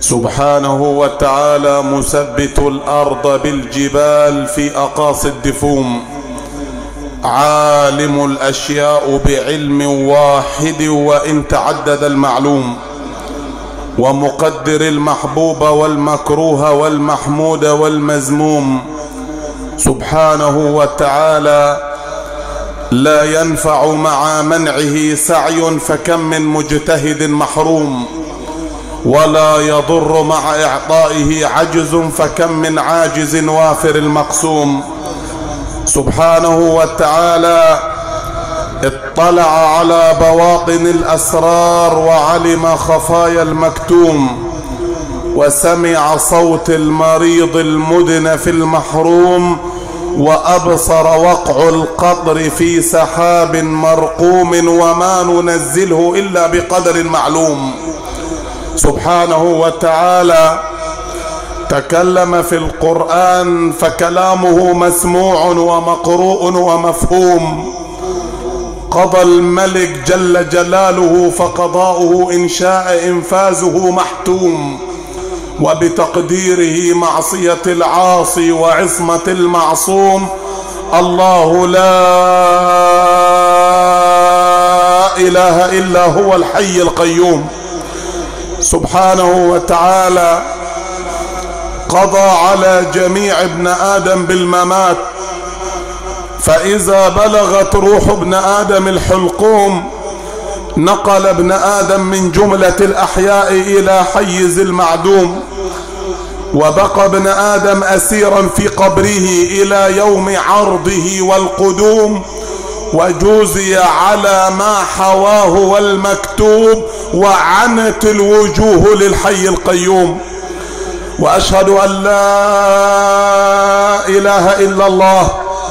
سبحانه وتعالى مثبت الارض بالجبال في اقاصي الدفوم عالم الاشياء بعلم واحد وان تعدد المعلوم ومقدر المحبوب والمكروه والمحمود والمزموم سبحانه وتعالى لا ينفع مع منعه سعي فكم من مجتهد محروم ولا يضر مع إعطائه عجز فكم من عاجز وافر المقسوم سبحانه وتعالى اطلع على بواطن الأسرار وعلم خفايا المكتوم وسمع صوت المريض المدن في المحروم وأبصر وقع القطر في سحاب مرقوم وما ننزله إلا بقدر معلوم سبحانه وتعالى تكلم في القرآن فكلامه مسموع ومقروء ومفهوم قضى الملك جل جلاله فقضاؤه إن شاء إنفاذه محتوم وبتقديره معصية العاصي وعصمة المعصوم الله لا إله إلا هو الحي القيوم سبحانه وتعالى قضى على جميع ابن آدم بالممات فإذا بلغت روح ابن آدم الحلقوم نقل ابن آدم من جملة الأحياء إلى حيز المعدوم وبقى ابن آدم أسيرا في قبره إلى يوم عرضه والقدوم وجوزي على ما حواه والمكتوب وعنت الوجوه للحي القيوم وأشهد أن لا إله إلا الله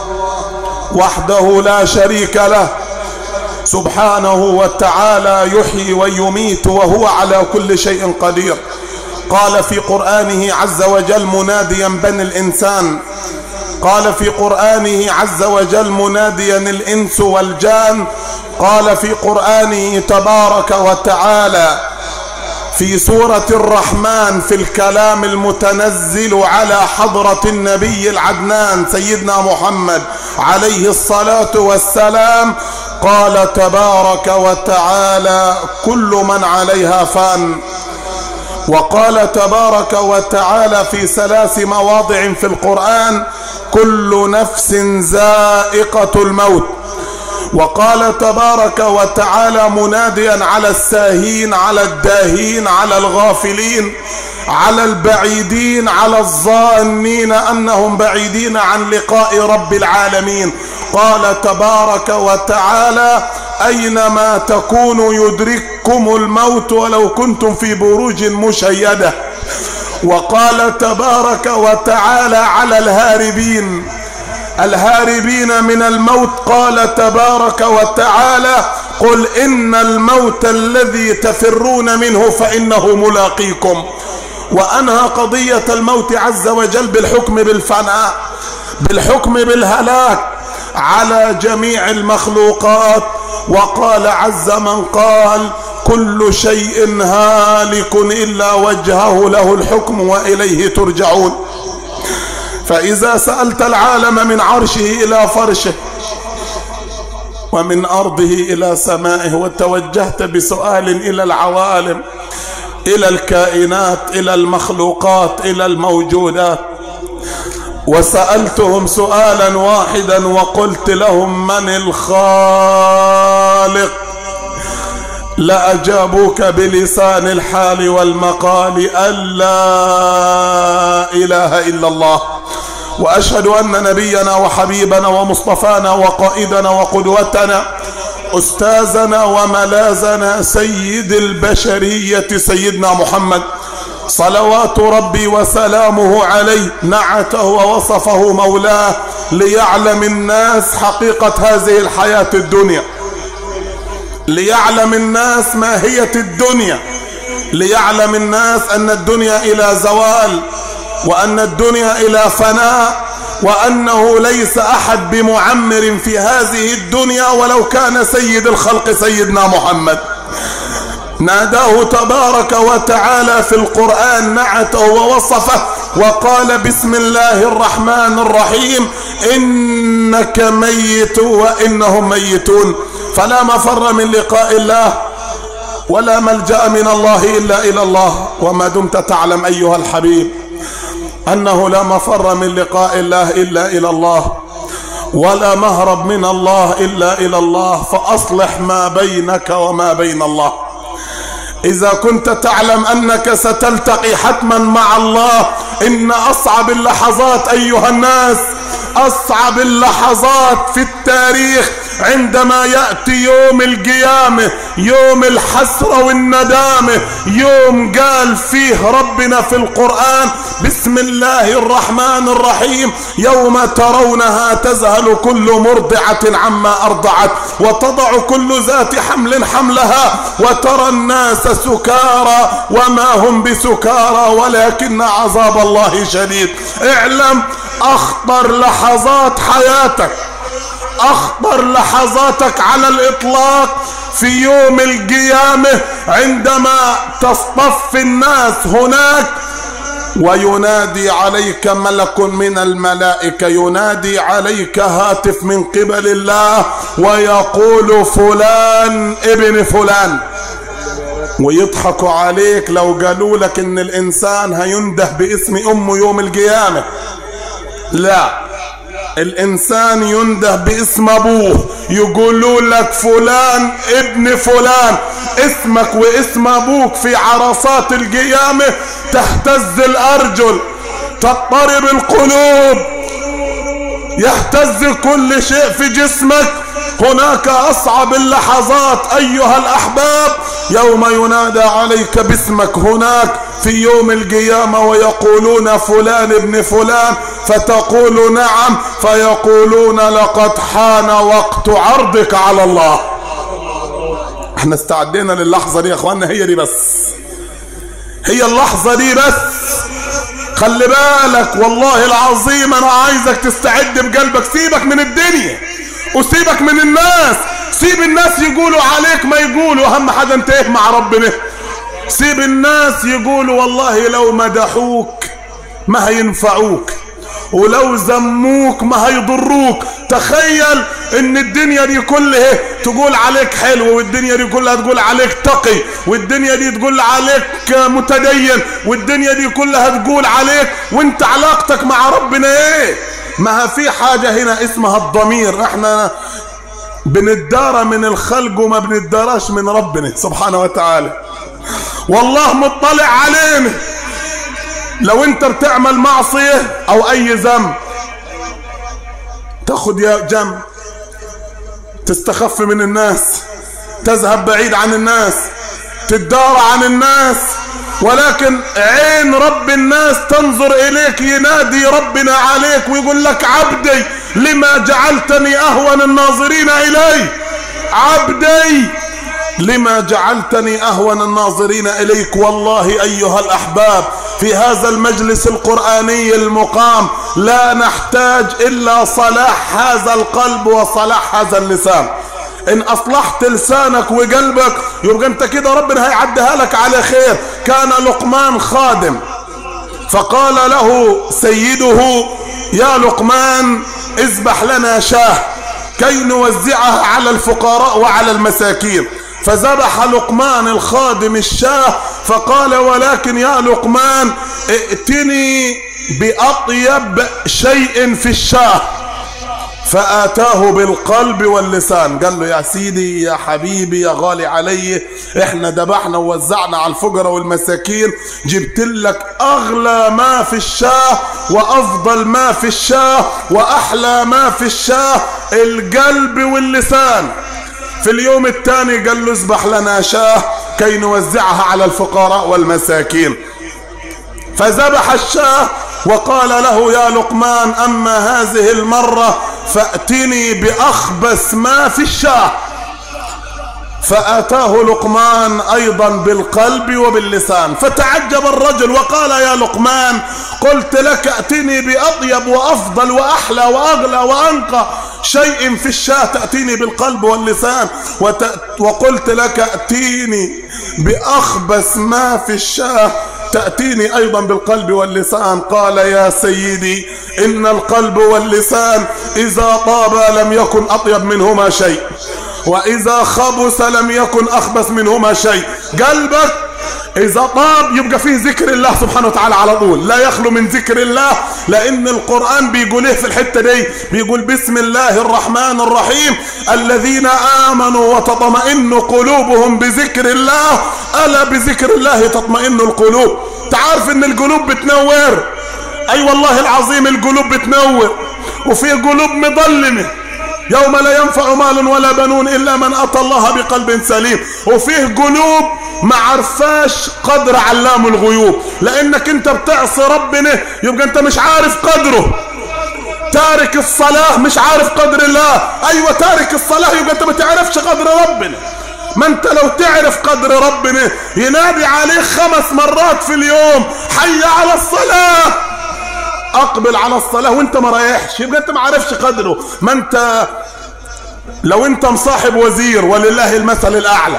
وحده لا شريك له سبحانه وتعالى يحيي ويميت وهو على كل شيء قدير قال في قرآنه عز وجل مناديا بني الإنسان قال في قرآنه عز وجل مناديا الإنس والجان قال في قرآنه تبارك وتعالى في سورة الرحمن في الكلام المتنزل على حضرة النبي العدنان سيدنا محمد عليه الصلاة والسلام قال تبارك وتعالى كل من عليها فان وقال تبارك وتعالى في ثلاث مواضع في القرآن كل نفس زائقة الموت وقال تبارك وتعالى مناديا على الساهين على الداهين على الغافلين على البعيدين على الظانين أنهم بعيدين عن لقاء رب العالمين قال تبارك وتعالى أينما تكونوا يدرككم الموت ولو كنتم في بروج مشيدة وقال تبارك وتعالى على الهاربين الهاربين من الموت قال تبارك وتعالى قل إن الموت الذي تفرون منه فإنه ملاقيكم وأنهى قضية الموت عز وجل بالحكم بالفناء بالحكم بالهلاك على جميع المخلوقات وقال عز من قال كل شيء هالك إلا وجهه له الحكم وإليه ترجعون فإذا سألت العالم من عرشه إلى فرشه ومن أرضه إلى سمائه وتوجهت بسؤال إلى العوالم إلى الكائنات إلى المخلوقات إلى الموجودات وسألتهم سؤالا واحدا وقلت لهم من الخالق لأجابوك بلسان الحال والمقال أن لا إله إلا الله وأشهد أن نبينا وحبيبنا ومصطفانا وقائدنا وقدوتنا أستاذنا وملاذنا سيد البشرية سيدنا محمد صلوات ربي وسلامه عليه نعته ووصفه مولاه ليعلم الناس حقيقة هذه الحياة الدنيا ليعلم الناس ماهية الدنيا ليعلم الناس أن الدنيا إلى زوال وأن الدنيا إلى فناء وأنه ليس أحد بمعمر في هذه الدنيا ولو كان سيد الخلق سيدنا محمد ناداه تبارك وتعالى في القرآن نعته ووصفه وقال بسم الله الرحمن الرحيم إنك ميت وإنهم ميتون فلا مفر من لقاء الله ولا ملجأ من الله إلا إلى الله وما دمت تعلم أيها الحبيب أنه لا مفر من لقاء الله إلا إلى الله ولا مهرب من الله إلا إلى الله فأصلح ما بينك وما بين الله إذا كنت تعلم أنك ستلتقي حتما مع الله إن أصعب اللحظات أيها الناس أصعب اللحظات في التاريخ عندما يأتي يوم القيامة يوم الحسرة والندامة يوم قال فيه ربنا في القرآن بسم الله الرحمن الرحيم يوم ترونها تذهل كل مرضعة عما أرضعت وتضع كل ذات حمل حملها وترى الناس سكارى وما هم بسكارى ولكن عذاب الله شديد اعلم أخطر لحظات حياتك اخطر لحظاتك على الاطلاق في يوم القيامة عندما تصطف الناس هناك وينادي عليك ملك من الملائكة ينادي عليك هاتف من قبل الله ويقول فلان ابن فلان ويضحكوا عليك لو قالوا لك ان الانسان هينده باسم امه يوم القيامة لا الانسان ينده باسم ابوه يقولوا لك فلان ابن فلان اسمك واسم ابوك في عرصات القيامة تهتز الارجل تضطرب القلوب يهتز كل شيء في جسمك هناك اصعب اللحظات ايها الاحباب يوم ينادى عليك باسمك هناك في يوم القيامة ويقولون فلان ابن فلان فتقول نعم فيقولون لقد حان وقت عرضك على الله احنا استعدينا للحظة دي يا اخوانا هي دي بس هي اللحظة دي بس خلي بالك والله العظيم انا عايزك تستعد بقلبك سيبك من الدنيا وسيبك من الناس سيب الناس يقولوا عليك ما يقولوا اهم حاجة انت مع ربنا سيب الناس يقولوا والله لو مدحوك ما هينفعوك ولو زموك ما هيضروك تخيل ان الدنيا دي كلها تقول عليك حلو والدنيا دي كلها تقول عليك تقي والدنيا دي تقول عليك متدين والدنيا دي كلها تقول عليك وانت علاقتك مع ربنا ايه ما في حاجة هنا اسمها الضمير احنا بندارى من الخلق وما بنداراش من ربنا سبحانه وتعالى والله مطلع علينا لو انت بتعمل معصية او اي ذنب تاخد يا جنب تستخف من الناس تذهب بعيد عن الناس تدار عن الناس ولكن عين رب الناس تنظر اليك ينادي ربنا عليك ويقول لك عبدي لما جعلتني اهون الناظرين الي عبدي لما جعلتني اهون الناظرين اليك والله ايها الاحباب في هذا المجلس القرآني المقام لا نحتاج الا صلاح هذا القلب وصلاح هذا اللسان ان اصلحت لسانك وقلبك يبقى انت كده ربنا هيعديها لك على خير كان لقمان خادم فقال له سيده يا لقمان اذبح لنا شاه كي نوزعها على الفقراء وعلى المساكين فذبح لقمان الخادم الشاه فقال ولكن يا لقمان ائتني بأطيب شيء في الشاه فآتاه بالقلب واللسان قال له يا سيدي يا حبيبي يا غالي علي احنا ذبحنا ووزعنا على الفقراء والمساكين جبت لك اغلى ما في الشاه وافضل ما في الشاه واحلى ما في الشاه القلب واللسان في اليوم الثاني قال له اذبح لنا شاه كي نوزعها على الفقراء والمساكين فذبح الشاه وقال له يا لقمان اما هذه المرة فأتني بأخبث ما في الشاه فأتاه لقمان أيضا بالقلب وباللسان فتعجب الرجل وقال يا لقمان قلت لك أتني بأطيب وأفضل وأحلى وأغلى وأنقى شيء في الشاه تأتيني بالقلب واللسان وت... وقلت لك ائتيني بأخبث ما في الشاه تأتيني أيضا بالقلب واللسان قال يا سيدي إن القلب واللسان إذا طابا لم يكن أطيب منهما شيء وإذا خبث لم يكن أخبث منهما شيء قلبك إذا طاب يبقى فيه ذكر الله سبحانه وتعالى على طول لا يخلو من ذكر الله لأن القرآن بيقول إيه في الحتة دي بيقول بسم الله الرحمن الرحيم الذين آمنوا وتطمئن قلوبهم بذكر الله ألا بذكر الله تطمئن القلوب تعرف إن القلوب بتنور أي أيوة والله العظيم القلوب بتنور وفي قلوب مظلمه يوم لا ينفع مال ولا بنون إلا من أتى الله بقلب سليم وفيه قلوب ما عرفاش قدر علام الغيوب لأنك أنت بتعصي ربنا يبقى أنت مش عارف قدره تارك الصلاة مش عارف قدر الله أيوة تارك الصلاة يبقى أنت ما تعرفش قدر ربنا ما انت لو تعرف قدر ربنا ينادي عليك خمس مرات في اليوم حي على الصلاه اقبل على الصلاة وانت ما رايحش يبقى انت ما عارفش قدره ما انت لو انت مصاحب وزير ولله المثل الاعلى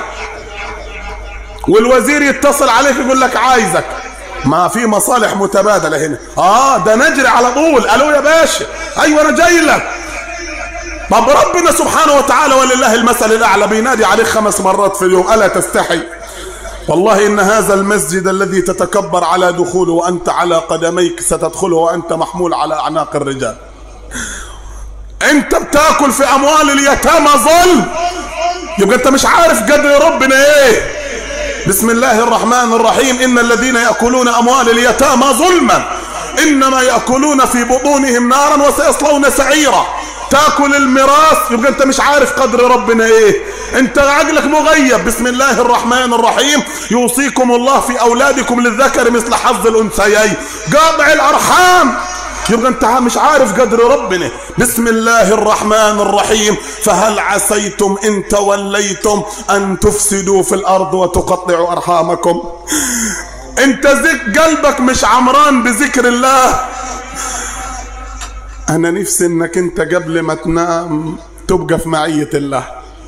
والوزير يتصل عليك يقول لك عايزك ما في مصالح متبادلة هنا اه ده نجري على طول الو يا باشا ايوه انا جاي لك طب ربنا سبحانه وتعالى ولله المثل الاعلى بينادي عليك خمس مرات في اليوم الا تستحي والله إن هذا المسجد الذي تتكبر على دخوله وأنت على قدميك ستدخله وأنت محمول على أعناق الرجال أنت بتاكل في أموال اليتامى ظلم يبقى أنت مش عارف قدر ربنا إيه بسم الله الرحمن الرحيم إن الذين يأكلون أموال اليتامى ظلما إنما يأكلون في بطونهم نارا وسيصلون سعيرا تاكل الميراث يبقى انت مش عارف قدر ربنا ايه انت عقلك مغيب بسم الله الرحمن الرحيم يوصيكم الله في اولادكم للذكر مثل حظ الانثيين قاطع الارحام يبقى انت مش عارف قدر ربنا بسم الله الرحمن الرحيم فهل عسيتم ان توليتم ان تفسدوا في الارض وتقطعوا ارحامكم انت ذك قلبك مش عمران بذكر الله انا نفسي انك انت قبل ما تنام تبقى في معية الله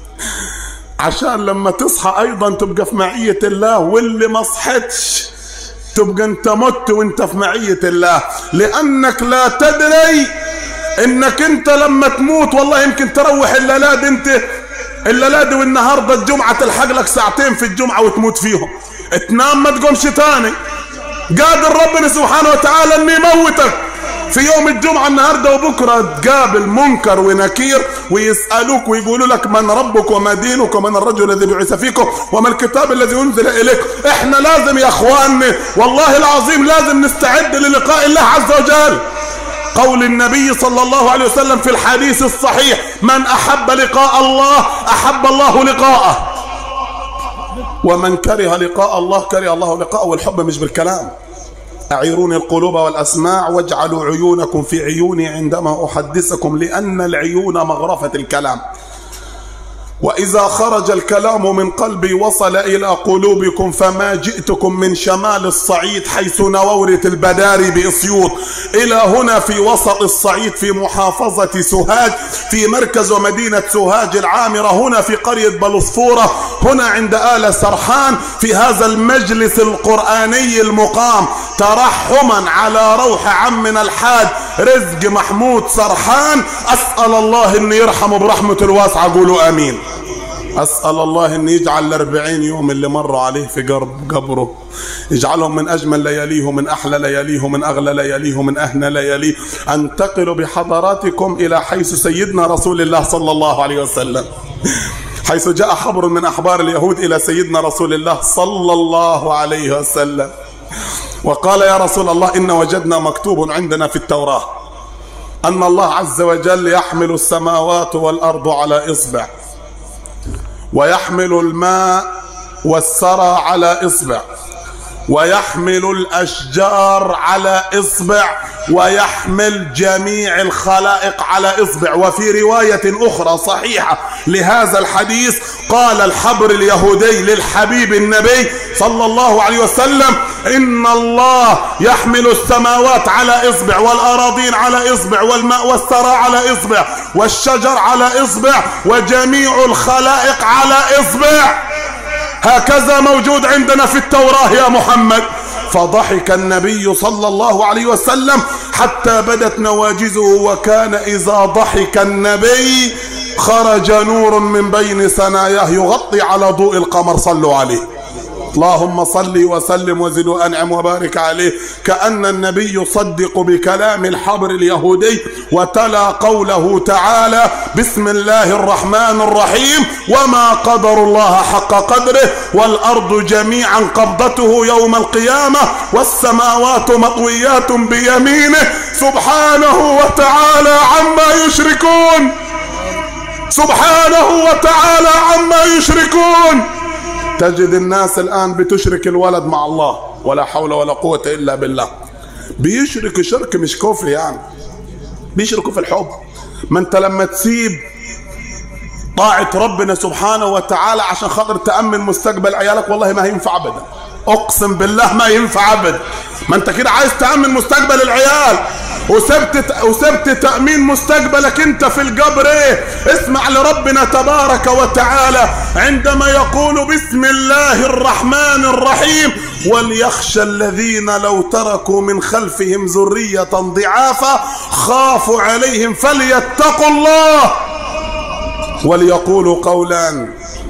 عشان لما تصحى ايضا تبقى في معية الله واللي ما صحتش تبقى انت مت وانت في معية الله لانك لا تدري انك انت لما تموت والله يمكن تروح الليلاد انت الليلاد والنهارده الجمعة تلحق لك ساعتين في الجمعة وتموت فيهم تنام ما تقومش تاني قادر ربنا سبحانه وتعالى انه يموتك في يوم الجمعة النهاردة وبكرة تقابل منكر ونكير ويسألوك ويقولوا لك من ربك وما دينك ومن الرجل الذي بعث فيكم وما الكتاب الذي أنزل إليك احنا لازم يا اخواني والله العظيم لازم نستعد للقاء الله عز وجل قول النبي صلى الله عليه وسلم في الحديث الصحيح من أحب لقاء الله أحب الله لقاءه ومن كره لقاء الله كره الله لقاءه والحب مش بالكلام أعيروني القلوب والأسماع واجعلوا عيونكم في عيوني عندما أحدثكم لأن العيون مغرفة الكلام وإذا خرج الكلام من قلبي وصل إلى قلوبكم فما جئتكم من شمال الصعيد حيث نورة البداري بإسيوط إلى هنا في وسط الصعيد في محافظة سوهاج في مركز ومدينة سوهاج العامرة هنا في قرية بلصفورة هنا عند آل سرحان في هذا المجلس القرآني المقام ترحما على روح عمنا الحاج رزق محمود سرحان أسأل الله أن يرحمه برحمة الواسعة قولوا آمين أسأل الله أن يجعل الأربعين يوم اللي مروا عليه في قرب قبره يجعلهم من أجمل لياليه من أحلى لياليه من أغلى لياليه من أهنى لياليه أنتقل بحضراتكم إلى حيث سيدنا رسول الله صلى الله عليه وسلم حيث جاء خبر من أخبار اليهود إلى سيدنا رسول الله صلى الله عليه وسلم وقال يا رسول الله إن وجدنا مكتوب عندنا في التوراة أن الله عز وجل يحمل السماوات والأرض على إصبع ويحمل الماء والثرى على إصبع ويحمل الأشجار على إصبع ويحمل جميع الخلائق على إصبع وفي رواية أخرى صحيحة لهذا الحديث قال الحبر اليهودي للحبيب النبي صلى الله عليه وسلم إن الله يحمل السماوات على إصبع والأراضين على إصبع والماء والثرى على إصبع والشجر على إصبع وجميع الخلائق على إصبع هكذا موجود عندنا في التوراة يا محمد فضحك النبي صلى الله عليه وسلم حتى بدت نواجزه وكان إذا ضحك النبي خرج نور من بين ثناياه يغطي على ضوء القمر صلوا عليه اللهم صل وسلم وزد وانعم وبارك عليه كأن النبي يصدق بكلام الحبر اليهودي وتلا قوله تعالى بسم الله الرحمن الرحيم وما قدر الله حق قدره والأرض جميعا قبضته يوم القيامة والسماوات مطويات بيمينه سبحانه وتعالى عما يشركون سبحانه وتعالى عما يشركون تجد الناس الآن بتشرك الولد مع الله ولا حول ولا قوة إلا بالله بيشرك شرك مش كفر يعني بيشركوا في الحب ما انت لما تسيب طاعة ربنا سبحانه وتعالى عشان خاطر تأمن مستقبل عيالك والله ما هينفع أبدا أقسم بالله ما ينفع أبدا ما انت كده عايز تأمن مستقبل العيال وسبت وسبت تأمين مستقبلك انت في القبر ايه اسمع لربنا تبارك وتعالى عندما يقول بسم الله الرحمن الرحيم وليخشى الذين لو تركوا من خلفهم ذرية ضعافا خافوا عليهم فليتقوا الله وليقولوا قولا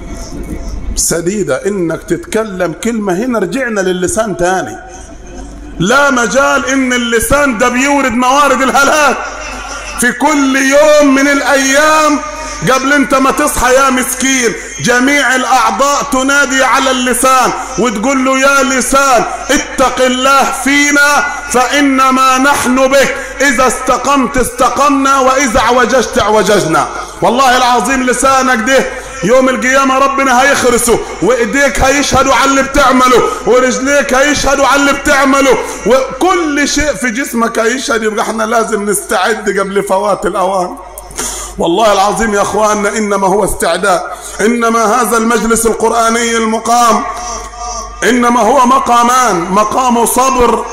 سديدة انك تتكلم كلمة هنا رجعنا للسان تاني لا مجال ان اللسان ده بيورد موارد الهلاك في كل يوم من الايام قبل انت ما تصحى يا مسكين جميع الاعضاء تنادي على اللسان وتقول له يا لسان اتق الله فينا فانما نحن بك اذا استقمت استقمنا واذا اعوججت اعوججنا والله العظيم لسانك ده يوم القيامة ربنا هيخرسه وايديك هيشهدوا على اللي بتعمله ورجليك هيشهدوا على اللي بتعمله وكل شيء في جسمك هيشهد يبقى احنا لازم نستعد قبل فوات الاوان والله العظيم يا اخواننا انما هو استعداد انما هذا المجلس القرآني المقام انما هو مقامان مقام صبر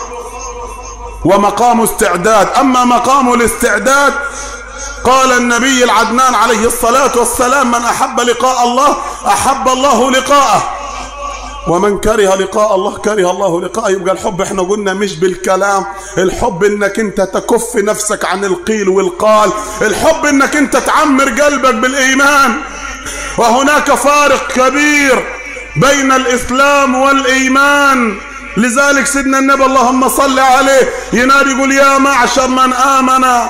ومقام استعداد اما مقام الاستعداد قال النبي العدنان عليه الصلاة والسلام من أحب لقاء الله أحب الله لقاءه ومن كره لقاء الله كره الله لقاءه يبقى الحب احنا قلنا مش بالكلام الحب انك انت تكف نفسك عن القيل والقال الحب انك انت تعمر قلبك بالايمان وهناك فارق كبير بين الاسلام والايمان لذلك سيدنا النبي اللهم صل عليه ينادي يقول يا معشر من امن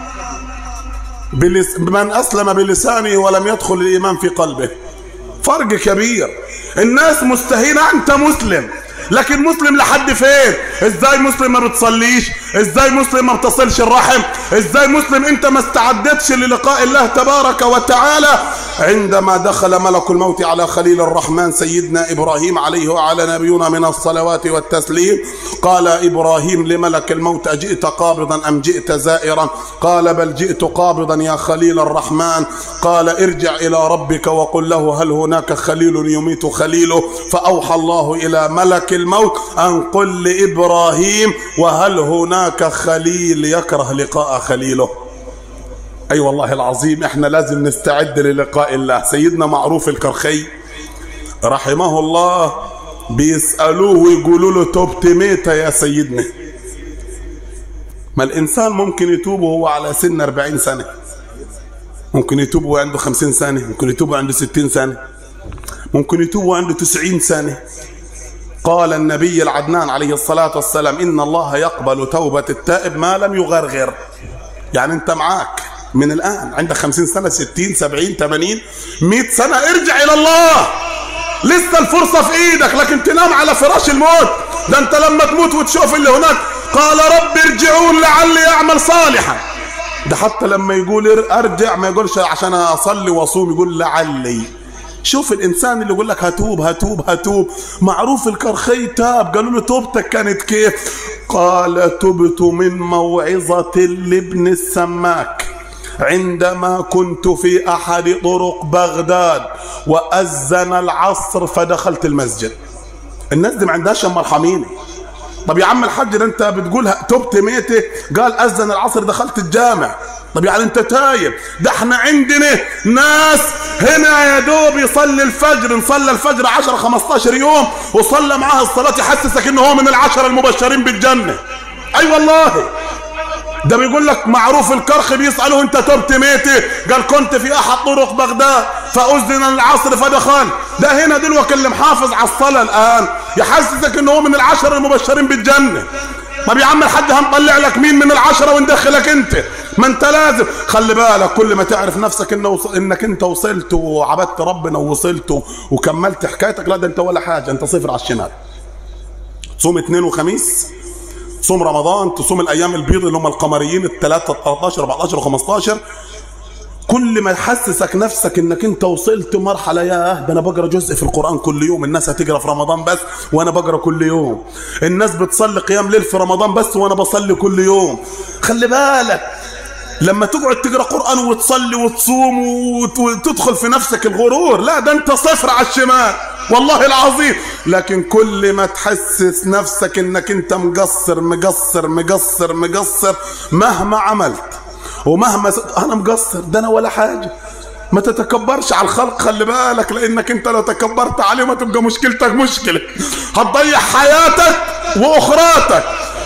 بلس من أسلم بلسانه ولم يدخل الإيمان في قلبه فرق كبير الناس مستهينة أنت مسلم لكن مسلم لحد فين ازاي مسلم ما بتصليش ازاي مسلم ما بتصلش الرحم ازاي مسلم انت ما استعدتش للقاء الله تبارك وتعالى عندما دخل ملك الموت على خليل الرحمن سيدنا ابراهيم عليه وعلى نبينا من الصلوات والتسليم قال ابراهيم لملك الموت اجئت قابضا ام جئت زائرا قال بل جئت قابضا يا خليل الرحمن قال ارجع الى ربك وقل له هل هناك خليل يميت خليله فاوحى الله الى ملك الموت ان قل لابراهيم وهل هناك خليل يكره لقاء خليله اي أيوة والله العظيم احنا لازم نستعد للقاء الله سيدنا معروف الكرخي رحمه الله بيسألوه ويقولوا له توبت ميتة يا سيدنا ما الإنسان ممكن يتوب وهو على سن 40 سنة ممكن يتوب وهو عنده 50 سنة ممكن يتوب وعنده 60 سنة ممكن يتوب وعنده 90 سنة قال النبي العدنان عليه الصلاة والسلام إن الله يقبل توبة التائب ما لم يغرغر يعني أنت معاك من الآن عندك خمسين سنة ستين سبعين ثمانين مئة سنة ارجع إلى الله لسه الفرصة في إيدك لكن تنام على فراش الموت ده أنت لما تموت وتشوف اللي هناك قال رب ارجعون لعلي أعمل صالحا ده حتى لما يقول ارجع ما يقولش عشان أصلي وأصوم يقول لعلي شوف الانسان اللي يقول لك هتوب هتوب هتوب معروف الكرخي تاب قالوا له توبتك كانت كيف قال تبت من موعظة لابن السماك عندما كنت في احد طرق بغداد واذن العصر فدخلت المسجد الناس دي ما عندهاش مرحمين طب يا عم الحاج ده انت بتقول تبت ميتة قال اذن العصر دخلت الجامع طب يعني انت تايب ده احنا عندنا ناس هنا يا دوب يصلي الفجر نصلي الفجر 10 15 يوم وصلى معاه الصلاة يحسسك انه هو من العشرة المبشرين بالجنة اي أيوة والله ده بيقول لك معروف الكرخ بيسأله انت تبت ميتة قال كنت في احد طرق بغداد فأذن العصر فدخل ده هنا دلوقتي اللي محافظ على الصلاة الآن يحسسك انه هو من العشرة المبشرين بالجنة طب يا عم الحاج هنطلع لك مين من العشرة وندخلك انت ما انت لازم خلي بالك كل ما تعرف نفسك انه وص... انك انت وصلت وعبدت ربنا ووصلت وكملت حكايتك لا ده انت ولا حاجة انت صفر على الشمال صوم اثنين وخميس تصوم رمضان تصوم الايام البيض اللي هم القمريين الثلاثة 13 14 و15 كل ما يحسسك نفسك انك انت وصلت مرحله يا ده انا بقرا جزء في القران كل يوم الناس هتقرا في رمضان بس وانا بقرا كل يوم الناس بتصلي قيام ليل في رمضان بس وانا بصلي كل يوم خلي بالك لما تقعد تقرا قران وتصلي وتصوم وتدخل في نفسك الغرور لا ده انت صفر على الشمال والله العظيم لكن كل ما تحسس نفسك انك انت مقصر مقصر مقصر مقصر مهما عملت ومهما س... انا مقصر ده انا ولا حاجه ما تتكبرش على الخلق خلي بالك لانك انت لو تكبرت عليهم هتبقى مشكلتك مشكله هتضيع حياتك واخراتك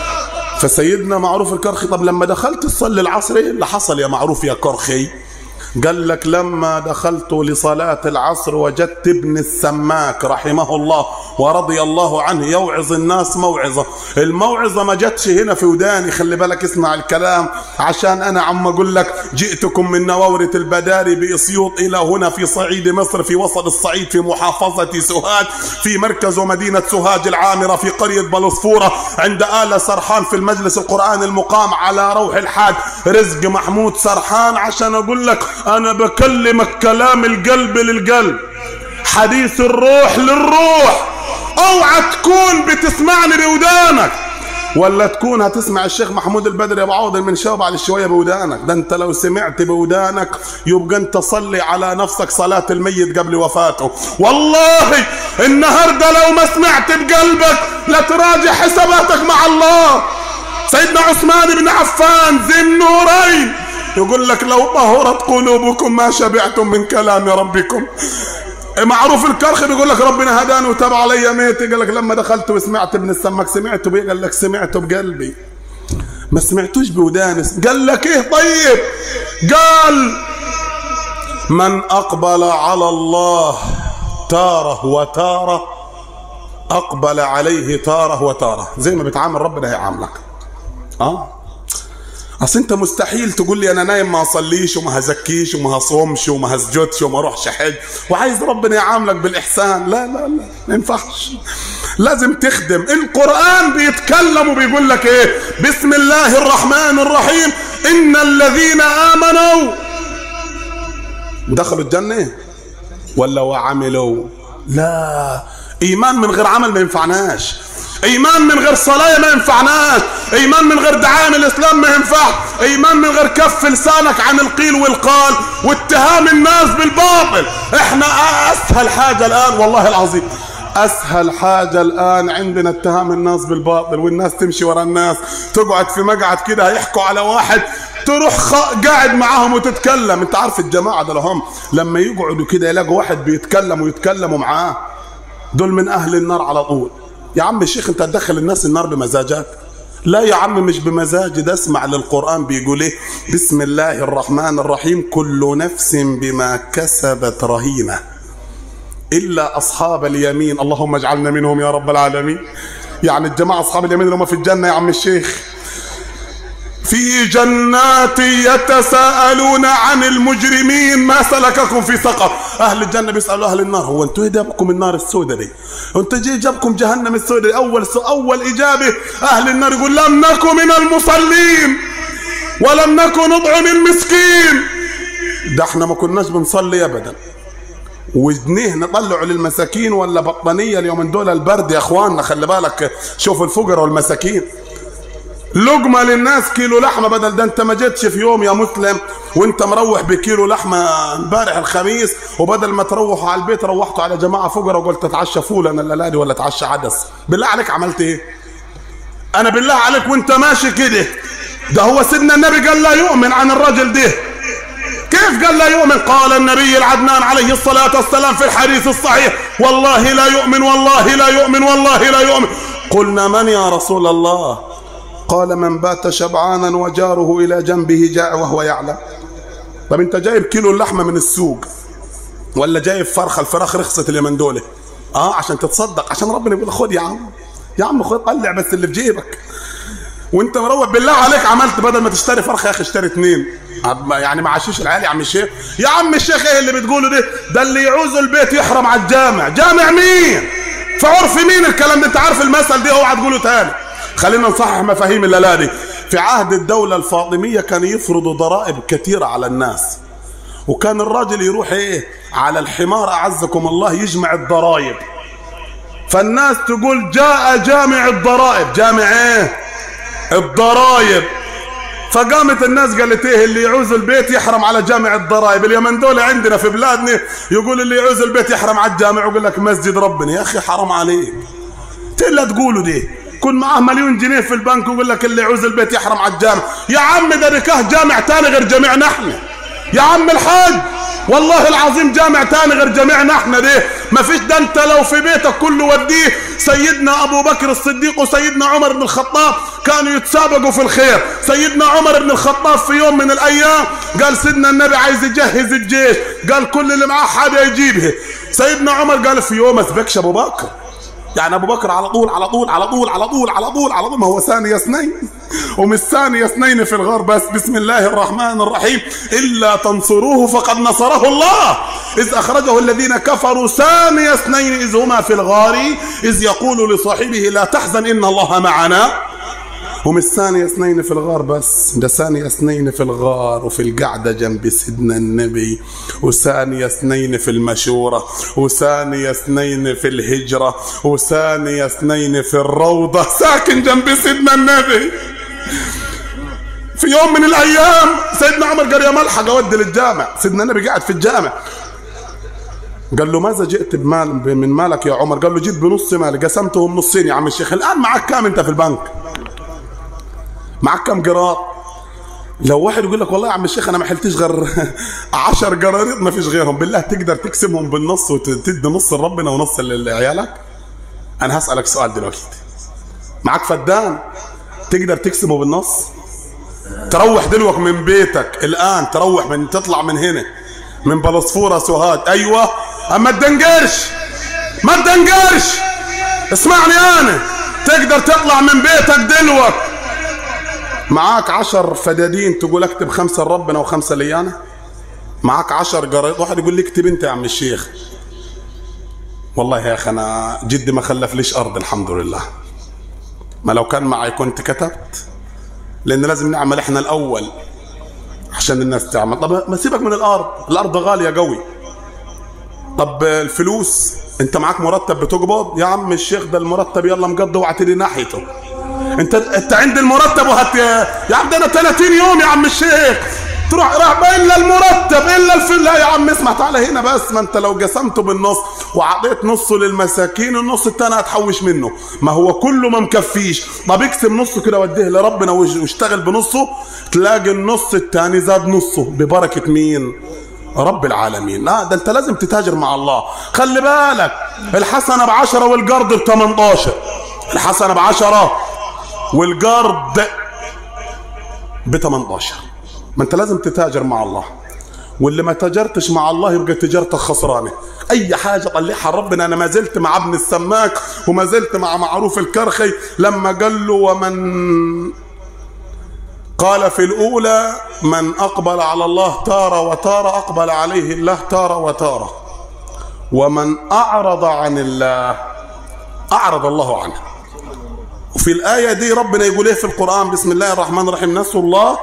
فسيدنا معروف الكرخي طب لما دخلت تصلي العصر ايه اللي حصل يا معروف يا كرخي قال لك لما دخلت لصلاة العصر وجدت ابن السماك رحمه الله ورضي الله عنه يوعظ الناس موعظة الموعظة ما جتش هنا في وداني خلي بالك اسمع الكلام عشان أنا عم أقول لك جئتكم من نواورة البداري بإسيوط إلى هنا في صعيد مصر في وسط الصعيد في محافظة سوهاج في مركز ومدينة سوهاج العامرة في قرية بلصفورة عند آل سرحان في المجلس القرآن المقام على روح الحاج رزق محمود سرحان عشان أقول لك انا بكلمك كلام القلب للقلب حديث الروح للروح اوعى تكون بتسمعني بودانك ولا تكون هتسمع الشيخ محمود البدري ابو عوض من شوب على شويه بودانك ده انت لو سمعت بودانك يبقى انت صلي على نفسك صلاه الميت قبل وفاته والله النهارده لو ما سمعت بقلبك لا تراجع حساباتك مع الله سيدنا عثمان بن عفان ذي النورين يقول لك لو طهرت قلوبكم ما شبعتم من كلام ربكم معروف الكرخ بيقول لك ربنا هداني وتاب علي ميتي قال لك لما دخلت وسمعت ابن السمك سمعته بيه قال لك سمعته بقلبي ما سمعتوش بوداني قال لك ايه طيب قال من اقبل على الله تاره وتاره اقبل عليه تاره وتاره زي ما بيتعامل ربنا هيعاملك اه اصل انت مستحيل تقول لي انا نايم ما اصليش وما هزكيش وما هصومش وما هسجدش وما اروحش حج وعايز ربنا يعاملك بالاحسان لا لا لا ما ينفعش لازم تخدم القران بيتكلم وبيقول لك ايه بسم الله الرحمن الرحيم ان الذين امنوا دخلوا الجنه ولا وعملوا لا ايمان من غير عمل ما ينفعناش ايمان من غير صلاه ما ينفعناش ايمان من غير دعايه الاسلام ما ينفعش ايمان من غير كف لسانك عن القيل والقال واتهام الناس بالباطل احنا اسهل حاجه الان والله العظيم اسهل حاجه الان عندنا اتهام الناس بالباطل والناس تمشي ورا الناس تقعد في مقعد كده هيحكوا على واحد تروح خ... قاعد معاهم وتتكلم انت عارف الجماعه دول هم لما يقعدوا كده يلاقوا واحد بيتكلم ويتكلموا معاه دول من اهل النار على طول يا عم الشيخ انت هتدخل الناس النار بمزاجك لا يا عم مش بمزاج ده اسمع للقرآن بيقول ايه بسم الله الرحمن الرحيم كل نفس بما كسبت رهينة إلا أصحاب اليمين اللهم اجعلنا منهم يا رب العالمين يعني الجماعة أصحاب اليمين اللي هم في الجنة يا عم الشيخ في جنات يتساءلون عن المجرمين ما سلككم في سقر اهل الجنه بيسالوا اهل النار هو انتوا ايه جابكم النار السوداء دي انتوا جي جابكم جهنم السوداء اول اول اجابه اهل النار يقول لم نكن من المصلين ولم نكن نطعم المسكين ده احنا ما كناش بنصلي ابدا وجنيه نطلعه للمساكين ولا بطانيه اليومين دول البرد يا اخواننا خلي بالك شوفوا الفقراء والمساكين لقمه للناس كيلو لحمه بدل ده انت ما جيتش في يوم يا مسلم وانت مروح بكيلو لحمه امبارح الخميس وبدل ما تروحوا على البيت روحتوا على جماعه فقراء وقلت اتعشى فول انا الليله ولا اتعشى عدس بالله عليك عملت ايه؟ انا بالله عليك وانت ماشي كده ده هو سيدنا النبي قال لا يؤمن عن الرجل ده كيف قال لا يؤمن قال النبي العدنان عليه الصلاة والسلام في الحديث الصحيح والله لا يؤمن والله لا يؤمن والله لا يؤمن قلنا من يا رسول الله قال من بات شبعانا وجاره إلى جنبه جاع وهو يعلم طب انت جايب كيلو اللحمة من السوق ولا جايب فرخة الفراخ رخصت اليمن دولة اه عشان تتصدق عشان ربنا يقول خد يا عم يا عم خد قلع بس اللي في جيبك وانت مروح بالله عليك عملت بدل ما تشتري فرخه يا اخي اشتري اثنين يعني ما عشيش العيال يا عم الشيخ يا عم الشيخ ايه اللي بتقوله ده ده اللي يعوز البيت يحرم على الجامع جامع مين في عرف مين الكلام ده انت عارف المثل ده اوعى تقوله تاني خلينا نصحح مفاهيم الليله دي في عهد الدوله الفاطميه كان يفرضوا ضرائب كثيره على الناس وكان الراجل يروح ايه على الحمار اعزكم الله يجمع الضرائب فالناس تقول جاء جامع الضرائب جامع ايه الضرائب فقامت الناس قالت ايه اللي يعوز البيت يحرم على جامع الضرائب اليمن دول عندنا في بلادنا يقول اللي يعوز البيت يحرم على الجامع ويقول لك مسجد ربنا يا اخي حرام عليك الا تقولوا دي كن معاه مليون جنيه في البنك ويقول لك اللي يعوز البيت يحرم على الجامع يا عم ده نكاه جامع تاني غير جميعنا احنا يا عم الحاج والله العظيم جامع تاني غير جميعنا احنا ده ما فيش ده انت لو في بيتك كله وديه سيدنا ابو بكر الصديق وسيدنا عمر بن الخطاب كانوا يتسابقوا في الخير سيدنا عمر بن الخطاب في يوم من الايام قال سيدنا النبي عايز يجهز الجيش قال كل اللي معاه حاجه يجيبها سيدنا عمر قال في يوم اسبقش ابو بكر يعني ابو بكر على طول على طول على طول على طول على طول على طول ما هو ثاني اثنين ومش ثاني اثنين في الغار بس بسم الله الرحمن الرحيم الا تنصروه فقد نصره الله اذ اخرجه الذين كفروا ثاني اثنين اذ هما في الغار اذ يقول لصاحبه لا تحزن ان الله معنا ومش ثانية اثنين في الغار بس ده ثانية اثنين في الغار وفي القعدة جنب سيدنا النبي وثانية اثنين في المشورة وثانية اثنين في الهجرة وثانية اثنين في الروضة ساكن جنب سيدنا النبي في يوم من الايام سيدنا عمر قال يا ملحق اودي للجامع سيدنا النبي قاعد في الجامع قال له ماذا جئت بمال من مالك يا عمر قال له جيت بنص مالي قسمتهم نصين يا عم الشيخ الان معك كام انت في البنك معك كم قراط لو واحد يقول لك والله يا عم الشيخ انا ما حلتش غير 10 قراريط ما فيش غيرهم بالله تقدر تقسمهم بالنص وتدي نص لربنا ونص لعيالك انا هسالك سؤال دلوقتي معك فدان تقدر تقسمه بالنص تروح دلوك من بيتك الان تروح من تطلع من هنا من بلصفوره سوهاج ايوه اما تدنقرش ما تدنقرش اسمعني انا تقدر تطلع من بيتك دلوك معاك عشر فدادين تقول اكتب خمسة لربنا وخمسة ليانا معاك عشر قريط واحد يقول لي اكتب انت يا عم الشيخ والله يا اخي انا جدي ما خلف ليش ارض الحمد لله ما لو كان معي كنت كتبت لان لازم نعمل احنا الاول عشان الناس تعمل طب ما سيبك من الارض الارض غاليه قوي طب الفلوس انت معاك مرتب بتقبض يا عم الشيخ ده المرتب يلا مقضي واعتدي ناحيته انت انت عند المرتب وهت يا عم ده انا 30 يوم يا عم الشيخ تروح راح الا المرتب الا الفل لا يا عم اسمع تعالى هنا بس ما انت لو قسمته بالنص وعطيت نصه للمساكين النص التاني هتحوش منه ما هو كله ما مكفيش طب اقسم نصه كده وديه لربنا واشتغل بنصه تلاقي النص التاني زاد نصه ببركه مين رب العالمين لا ده انت لازم تتاجر مع الله خلي بالك الحسنه بعشرة والقرض ب 18 الحسنه بعشرة والقرض ب 18 ما انت لازم تتاجر مع الله واللي ما تاجرتش مع الله يبقى تجارتك خسرانه اي حاجه طلعها ربنا انا ما زلت مع ابن السماك وما زلت مع معروف الكرخي لما قال له ومن قال في الاولى من اقبل على الله تاره وتاره اقبل عليه الله تاره وتاره ومن اعرض عن الله اعرض الله عنه وفي الآية دي ربنا يقول ايه في القرآن بسم الله الرحمن الرحيم نسوا الله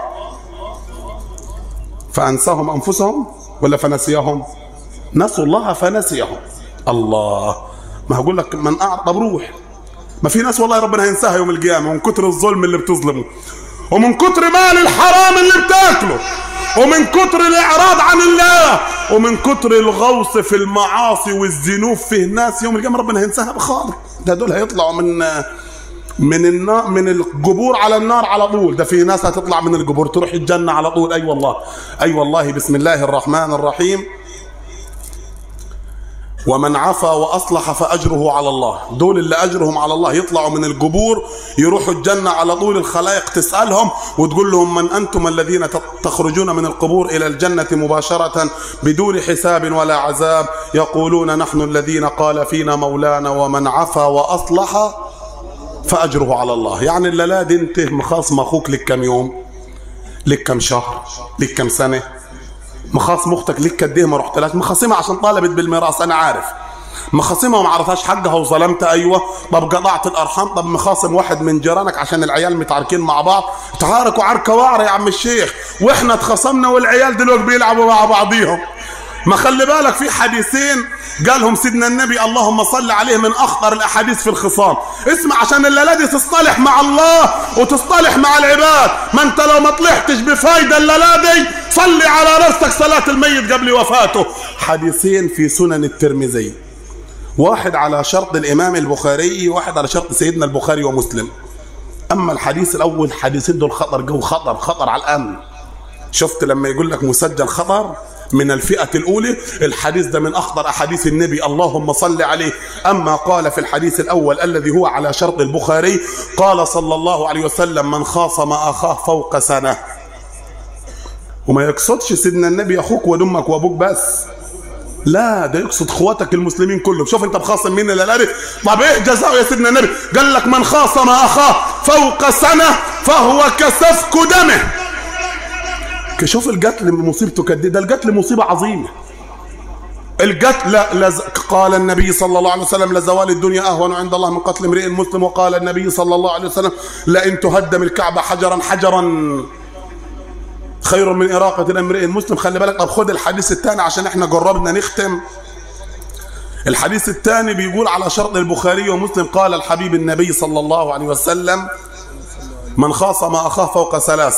فأنساهم أنفسهم ولا فنسيهم نسوا الله فنسيهم الله ما هقول لك من أعرض طب روح ما في ناس والله ربنا هينساها يوم القيامة من كتر الظلم اللي بتظلمه ومن كتر مال الحرام اللي بتاكله ومن كتر الإعراض عن الله ومن كتر الغوص في المعاصي والذنوب فيه ناس يوم القيامة ربنا هينساها بخاطر ده دول هيطلعوا من من النار من القبور على النار على طول ده في ناس هتطلع من القبور تروح الجنة على طول أي والله أي والله بسم الله الرحمن الرحيم ومن عفا واصلح فاجره على الله دول اللي اجرهم على الله يطلعوا من القبور يروحوا الجنه على طول الخلائق تسالهم وتقول لهم من انتم الذين تخرجون من القبور الى الجنه مباشره بدون حساب ولا عذاب يقولون نحن الذين قال فينا مولانا ومن عفا واصلح فاجره على الله يعني اللي دي انت مخاصم اخوك لك كم يوم لك كم شهر لك كم سنه مخاصم اختك ليك قد ايه ما رحتلاش مخاصمها عشان طالبت بالميراث انا عارف مخاصمها وما عرفهاش حقها وظلمت ايوه طب قطعت الارحام طب مخاصم واحد من جيرانك عشان العيال متعاركين مع بعض تعاركوا عركه وعره يا عم الشيخ واحنا اتخصمنا والعيال دلوقتي بيلعبوا مع بعضيهم ما خلي بالك في حديثين قالهم سيدنا النبي اللهم صل عليه من اخطر الاحاديث في الخصام اسمع عشان الليله دي تصطلح مع الله وتصطلح مع العباد ما انت لو ما طلعتش بفايده الليله دي صلي على نفسك صلاه الميت قبل وفاته حديثين في سنن الترمذي واحد على شرط الامام البخاري واحد على شرط سيدنا البخاري ومسلم اما الحديث الاول حديثين دول خطر جو خطر خطر على الامن شفت لما يقول لك مسجل خطر من الفئة الأولى الحديث ده من أخطر أحاديث النبي اللهم صل عليه أما قال في الحديث الأول الذي هو على شرط البخاري قال صلى الله عليه وسلم من خاصم أخاه فوق سنة وما يقصدش سيدنا النبي أخوك ودمك وأبوك بس لا ده يقصد اخواتك المسلمين كلهم شوف انت مخاصم مين اللي الالف طب ايه جزاء يا سيدنا النبي قال لك من خاصم اخاه فوق سنه فهو كسفك دمه شوف القتل مصيبته قد ده القتل مصيبه عظيمه القتل لز... قال النبي صلى الله عليه وسلم لزوال الدنيا اهون عند الله من قتل امرئ مسلم وقال النبي صلى الله عليه وسلم لئن تهدم الكعبه حجرا حجرا خير من إراقة امرئ مسلم خلي بالك طب خد الحديث الثاني عشان احنا جربنا نختم الحديث الثاني بيقول على شرط البخاري ومسلم قال الحبيب النبي صلى الله عليه وسلم من خاصم أخاه فوق ثلاث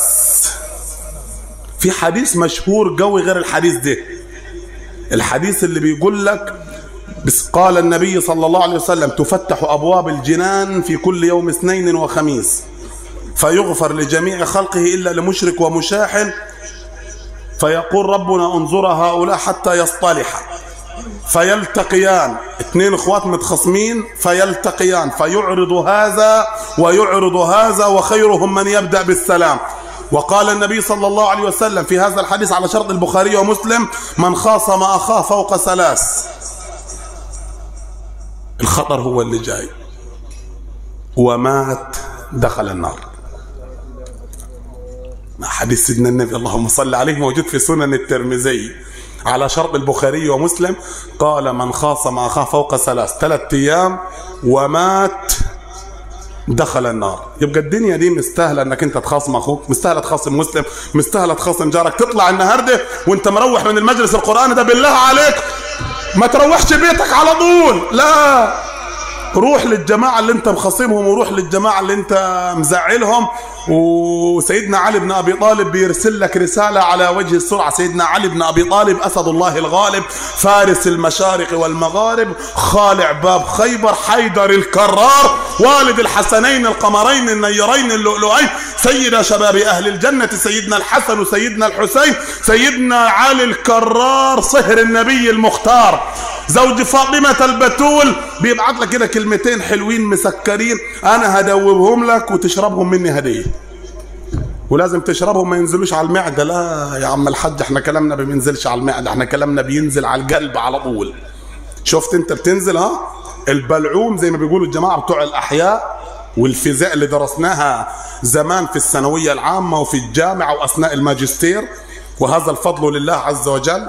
في حديث مشهور قوي غير الحديث ده الحديث اللي بيقول لك بس قال النبي صلى الله عليه وسلم تفتح أبواب الجنان في كل يوم اثنين وخميس فيغفر لجميع خلقه إلا لمشرك ومشاحن فيقول ربنا انظر هؤلاء حتى يصطلح فيلتقيان اثنين اخوات متخصمين فيلتقيان فيعرض هذا ويعرض هذا وخيرهم من يبدأ بالسلام وقال النبي صلى الله عليه وسلم في هذا الحديث على شرط البخاري ومسلم من خاصم أخاه فوق ثلاث الخطر هو اللي جاي ومات دخل النار حديث سيدنا النبي اللهم صل عليه موجود في سنن الترمذي على شرط البخاري ومسلم قال من خاصم اخاه فوق ثلاث ثلاث ايام ومات دخل النار يبقى الدنيا دي مستاهله انك انت تخاصم اخوك مستاهله تخاصم مسلم مستاهله تخاصم جارك تطلع النهارده وانت مروح من المجلس القراني ده بالله عليك ما تروحش بيتك على طول لا روح للجماعة اللي انت مخصمهم وروح للجماعة اللي انت مزعلهم وسيدنا علي بن ابي طالب بيرسل لك رسالة على وجه السرعة سيدنا علي بن ابي طالب اسد الله الغالب فارس المشارق والمغارب خالع باب خيبر حيدر الكرار والد الحسنين القمرين النيرين اللؤلؤين سيد شباب اهل الجنة سيدنا الحسن وسيدنا الحسين سيدنا علي الكرار صهر النبي المختار زوج فاطمة البتول بيبعت لك كده كلمتين حلوين مسكرين انا هدوبهم لك وتشربهم مني هديه ولازم تشربهم ما ينزلوش على المعدة لا يا عم الحاج احنا كلامنا ما بينزلش على المعدة احنا كلامنا بينزل على القلب على طول شفت انت بتنزل ها البلعوم زي ما بيقولوا الجماعة بتوع الأحياء والفيزياء اللي درسناها زمان في الثانوية العامة وفي الجامعة وأثناء الماجستير وهذا الفضل لله عز وجل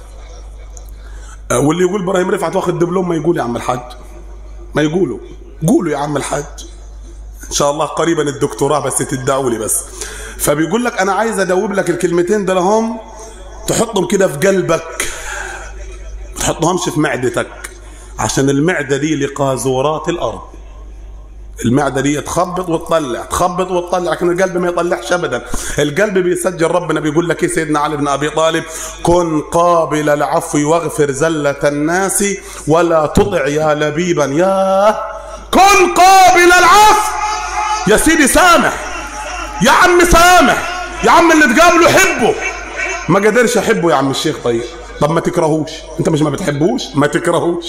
واللي يقول ابراهيم رفعت واخد دبلوم ما يقول يا عم الحاج ما يقولوا قولوا يا عم الحاج ان شاء الله قريبا الدكتوراه بس تدعوا لي بس فبيقول لك انا عايز ادوب لك الكلمتين ده لهم تحطهم كده في قلبك ما تحطهمش في معدتك عشان المعده دي لقاذورات الارض المعده دي تخبط وتطلع تخبط وتطلع لكن القلب ما يطلعش ابدا القلب بيسجل ربنا بيقول لك ايه سيدنا علي بن ابي طالب كن قابل العفو واغفر زله الناس ولا تطع يا لبيبا يا كن قابل العفو يا سيدي سامح يا عم سامح يا عم اللي تقابله حبه ما قدرش احبه يا عم الشيخ طيب طب ما تكرهوش انت مش ما بتحبوش ما تكرهوش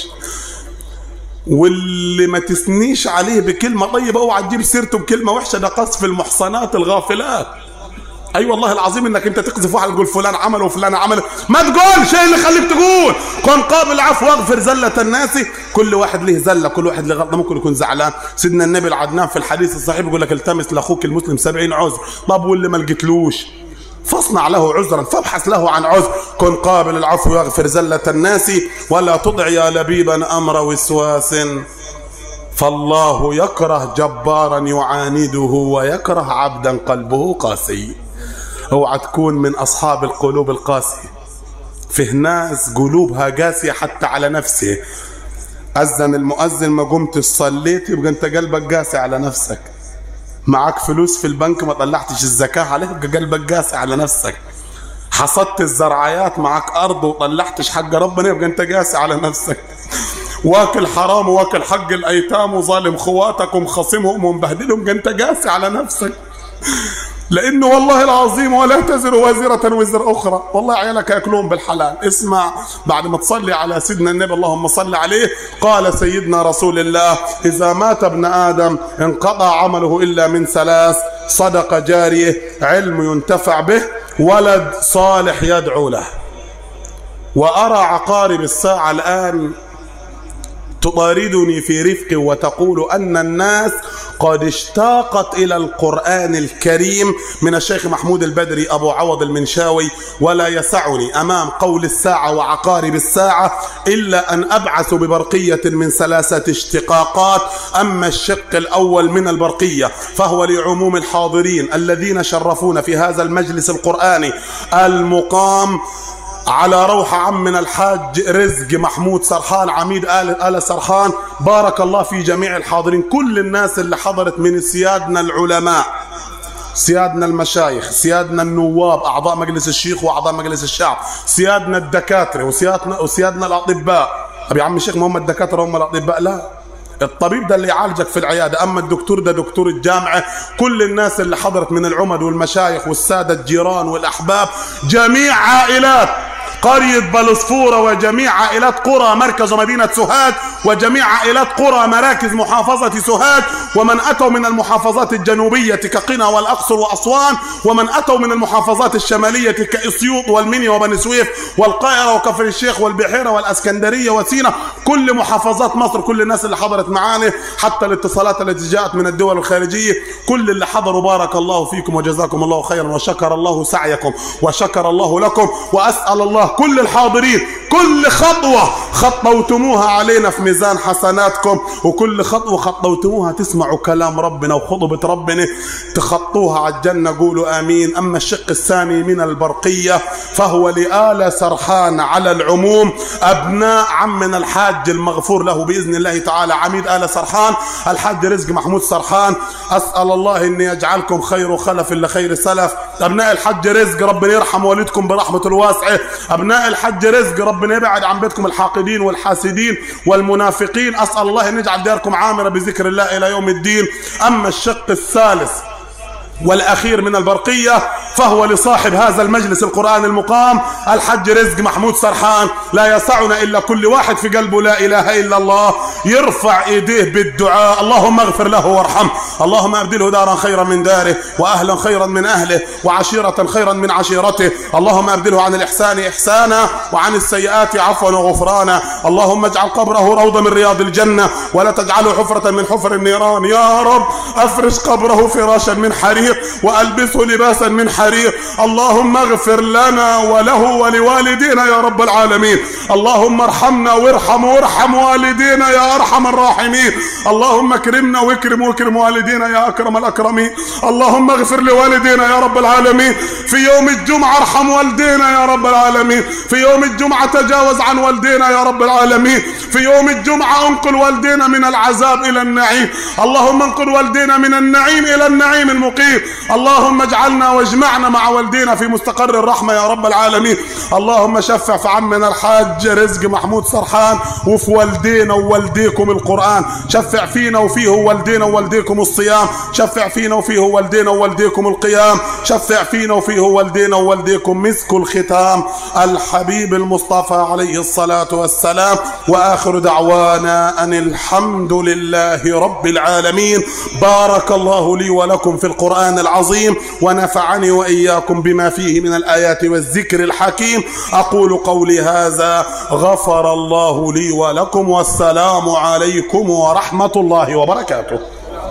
واللي ما تثنيش عليه بكلمة طيبة اوعى تجيب سيرته بكلمة وحشة ده قصف المحصنات الغافلات اي أيوة والله العظيم انك انت تقذف واحد تقول فلان عمل وفلان عمل ما تقول شيء اللي خليك تقول كن قابل عفو واغفر زلة الناس كل واحد له زلة كل واحد له غلطة ممكن يكون زعلان سيدنا النبي العدنان في الحديث الصحيح بيقول لك التمس لاخوك المسلم سبعين عذر طب واللي ما لقيتلوش فاصنع له عذرا فابحث له عن عذر كن قابل العفو واغفر زلة الناس ولا تطع يا لبيبا أمر وسواس فالله يكره جبارا يعانده ويكره عبدا قلبه قاسي اوعى تكون من أصحاب القلوب القاسية فيه ناس قلوبها قاسية حتى على نفسه أذن المؤذن ما قمت صليت يبقى أنت قلبك قاسي على نفسك معك فلوس في البنك ما طلعتش الزكاة عليه يبقى قلبك قاسي على نفسك حصدت الزرعيات معك أرض وطلعتش حق ربنا يبقى أنت قاسي على نفسك واكل حرام واكل حق الأيتام وظالم خواتك ومخصمهم ومبهدلهم يبقى أنت قاسي على نفسك لانه والله العظيم ولا تزر وازرة وزر اخرى والله عيالك ياكلون بالحلال اسمع بعد ما تصلي على سيدنا النبي اللهم صل عليه قال سيدنا رسول الله اذا مات ابن ادم انقطع عمله الا من ثلاث صدقة جارية علم ينتفع به ولد صالح يدعو له وارى عقارب الساعة الان تطاردني في رفق وتقول أن الناس قد اشتاقت إلى القرآن الكريم من الشيخ محمود البدري أبو عوض المنشاوي ولا يسعني أمام قول الساعة وعقارب الساعة إلا أن أبعث ببرقية من ثلاثة اشتقاقات أما الشق الأول من البرقية فهو لعموم الحاضرين الذين شرفونا في هذا المجلس القرآني المقام على روح عمنا الحاج رزق محمود سرحان عميد آل, آل سرحان بارك الله في جميع الحاضرين كل الناس اللي حضرت من سيادنا العلماء سيادنا المشايخ سيادنا النواب أعضاء مجلس الشيخ وأعضاء مجلس الشعب سيادنا الدكاترة وسيادنا, وسيادنا الأطباء أبي عم الشيخ ما هم الدكاترة هم الأطباء لا الطبيب ده اللي يعالجك في العيادة أما الدكتور ده دكتور الجامعة كل الناس اللي حضرت من العمد والمشايخ والسادة الجيران والأحباب جميع عائلات قرية بلصفورة وجميع عائلات قرى مركز ومدينة سوهاج وجميع عائلات قرى مراكز محافظة سوهاج ومن أتوا من المحافظات الجنوبية كقنا والأقصر وأسوان ومن أتوا من المحافظات الشمالية كإسيوط والمنيا وبني سويف والقاهرة وكفر الشيخ والبحيرة والأسكندرية وسينا كل محافظات مصر كل الناس اللي حضرت معانا حتى الاتصالات التي جاءت من الدول الخارجية كل اللي حضروا بارك الله فيكم وجزاكم الله خيرا وشكر الله سعيكم وشكر الله لكم وأسأل الله كل الحاضرين كل خطوة خطوتموها علينا في ميزان حسناتكم وكل خطوة خطوتموها تسمعوا كلام ربنا وخطبة ربنا تخطوها على الجنة قولوا آمين أما الشق الثاني من البرقية فهو لآل سرحان على العموم أبناء عمنا الحاج المغفور له بإذن الله تعالى عميد آل سرحان الحاج رزق محمود سرحان أسأل الله أن يجعلكم خير خلف لخير سلف أبناء الحج رزق ربنا يرحم والدكم برحمة الواسعة أبناء الحج رزق ربنا يبعد عن بيتكم الحاقدين والحاسدين والمنافقين أسأل الله أن يجعل دياركم عامرة بذكر الله إلى يوم الدين أما الشق الثالث والأخير من البرقية فهو لصاحب هذا المجلس القرآن المقام الحج رزق محمود سرحان لا يسعنا إلا كل واحد في قلبه لا إله إلا الله يرفع إيديه بالدعاء اللهم اغفر له وارحمه اللهم أبدله دارا خيرا من داره وأهلا خيرا من أهله وعشيرة خيرا من عشيرته اللهم أبدله عن الإحسان إحسانا وعن السيئات عفوا وغفرانا اللهم اجعل قبره روضة من رياض الجنة ولا تجعله حفرة من حفر النيران يا رب أفرش قبره فراشا من حرير وألبسه لباسا من حرير اللهم اغفر لنا وله ولوالدينا يا رب العالمين اللهم ارحمنا وارحم وارحم والدينا يا أرحم الراحمين اللهم اكرمنا واكرم واكرم والدينا يا أكرم الأكرمين اللهم اغفر لوالدينا يا رب العالمين في يوم الجمعة ارحم والدينا يا رب العالمين في يوم الجمعة تجاوز عن والدينا يا رب العالمين في يوم الجمعة انقل والدينا من العذاب إلى النعيم اللهم انقل والدينا من النعيم إلى النعيم المقيم اللهم اجعلنا واجمعنا اجمعنا مع والدينا في مستقر الرحمة يا رب العالمين اللهم شفع في عمنا الحاج رزق محمود سرحان وفي والدينا ووالديكم القرآن شفع فينا وفيه والدينا ووالديكم الصيام شفع فينا وفيه والدينا ووالديكم القيام شفع فينا وفيه والدينا ووالديكم مسك الختام الحبيب المصطفى عليه الصلاة والسلام وآخر دعوانا أن الحمد لله رب العالمين بارك الله لي ولكم في القرآن العظيم ونفعني وإياكم بما فيه من الآيات والذكر الحكيم أقول قولي هذا غفر الله لي ولكم والسلام عليكم ورحمة الله وبركاته